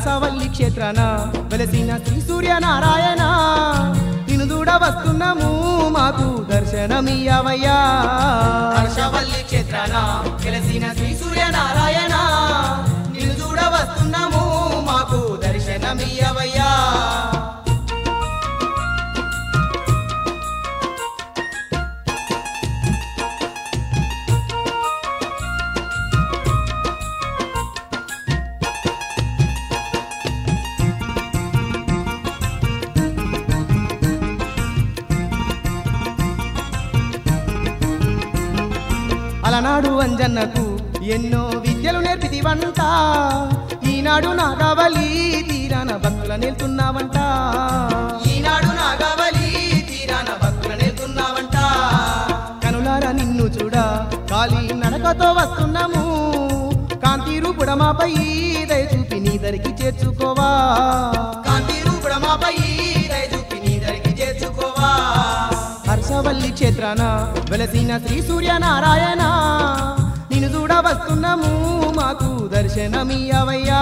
హర్షవల్లి క్షేత్రాన వెలసిన శ్రీ సూర్యనారాయణ నిన్ను చూడ వస్తున్నాము మాకు దర్శనమియ్యవయ్యా హర్షవల్లి క్షేత్రాన వెలసిన శ్రీ సూర్యనారాయణ నిన్ను చూడ వస్తున్నాము మాకు దర్శనమియ్యవయ్యా అలనాడు అంజన్నకు ఎన్నో విద్యలు నేర్పితివంట ఈనాడు నాగవలి తీరాన భక్తుల నేర్తున్నావంట ఈనాడు నాగవలి తీరాన భక్తుల నేర్తున్నావంట కనులారా నిన్ను చూడ కాలి నడకతో వస్తున్నాము కాంతి రూపుడమాపై దయ చూపి నీ దరికి చేర్చుకోవా కాంతి రూపుడమాపై దయ చూపి నీ దరికి చేర్చుకోవా హర్షవల్లి క్షేత్రాన వెలసిన శ్రీ సూర్యనారాయణ నిన్ను చూడ వస్తున్నాము మాకు దర్శనమియ్యవయ్యా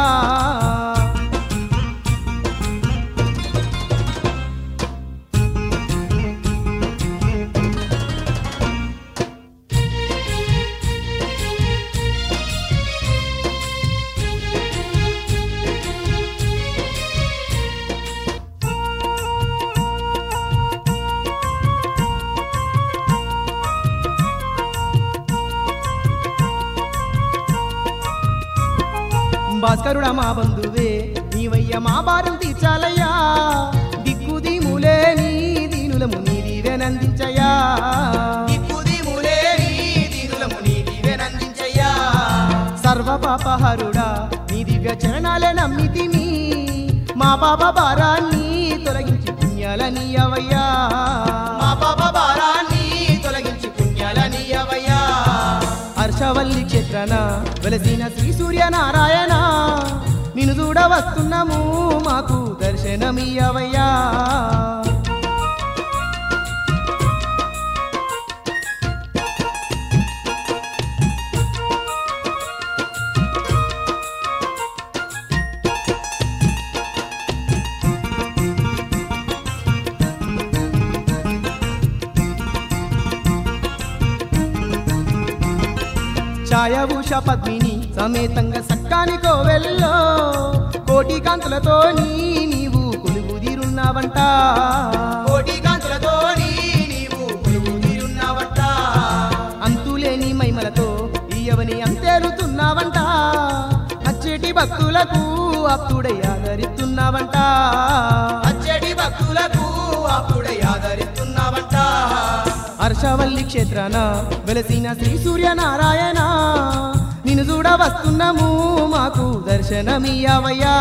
భాస్కరుడా మా బంధువే నీవయ్య మా భారం తీర్చాలయ్యా దిక్కు దీములే నీ దీనులము నీ దీవెనందించయ్యా దిక్కు దీములే నీ దీనులము నీ దీవెనందించయ్యా సర్వ పాపహరుడా నీ దివ్య చరణాలే నమ్మితిని మా పాప భారాన్ని తొలగించి పుణ్యాలని అవయ్యా మా పాప భారాన్ని తొలగించి పుణ్యాలని అవయ్యా హర్షవల్లి క్షేత్రన వెలసిన శ్రీ సూర్యనారాయణ నిన్ను చూడ వస్తున్నాము మాకు దర్శనమియ్యవయ్యా ఛాయభూష పద్మిని సమేతంగా సక్కాని కోవెల్లో కోటి కాంతులతో నీవు కొలువు తీరున్నావంట కోటి కాంతులతో నీవు కొలువు తీరున్నావంట అంతులేని మైమలతో ఇయవని అంతేరుతున్నావంట అచ్చేటి భక్తులకు అప్పుడై ఆదరిస్తున్నావంట అచ్చేటి భక్తులకు అప్పుడై ఆదరిస్తున్నావంట హర్షవల్లి క్షేత్రాన వెలసిన శ్రీ సూర్యనారాయణ నిన్ను చూడ వస్తున్నాము మాకు దర్శనమియ్యవయ్యా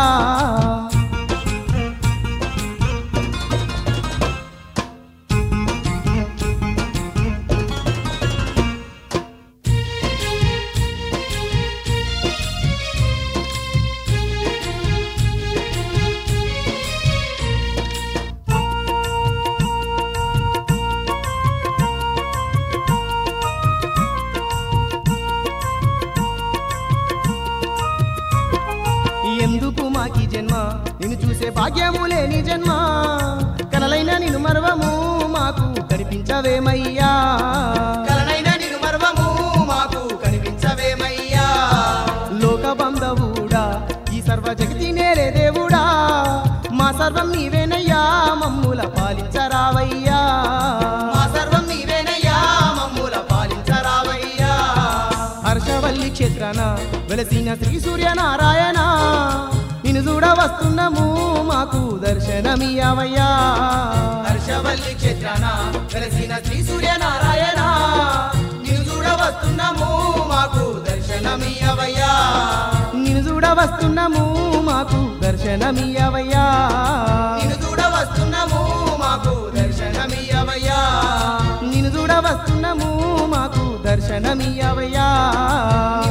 ఎందుకు మాకి జన్మ నిన్ను చూసే భాగ్యము లేని జన్మ కలలైన నిన్ను మరవము మాకు కనిపించవేమయ్యా కలనైన నిన్ను మరవము మాకు కనిపించవేమయ్యా లోక బంధవుడా ఈ సర్వ జగతి నేరే దేవుడా మా సర్వం నీవేనయ్యా మమ్ముల పాలించరావయ్యా మా సర్వం నీవేనయ్యా మమ్ముల పాలించరావయ్యా హర్షవల్లి క్షేత్రాన వెలసిన శ్రీ సూర్యనారాయణ నిన్ను చూడ వస్తున్నాము మాకు దర్శనమియ్యవయ్యా హర్షవల్లి క్షేత్రాన వెలసిన శ్రీ సూర్యనారాయణ నిన్ను చూడ వస్తున్నాము మాకు దర్శనమియ్యవయ్యా నిన్ను చూడ వస్తున్నాము మాకు దర్శనమియ్యవయ్యా నిన్ను చూడ వస్తున్నాము మాకు దర్శనమియ్యవయ్యా నిన్ను చూడ వస్తున్నాము మాకు దర్శనమియ్యవయ్యా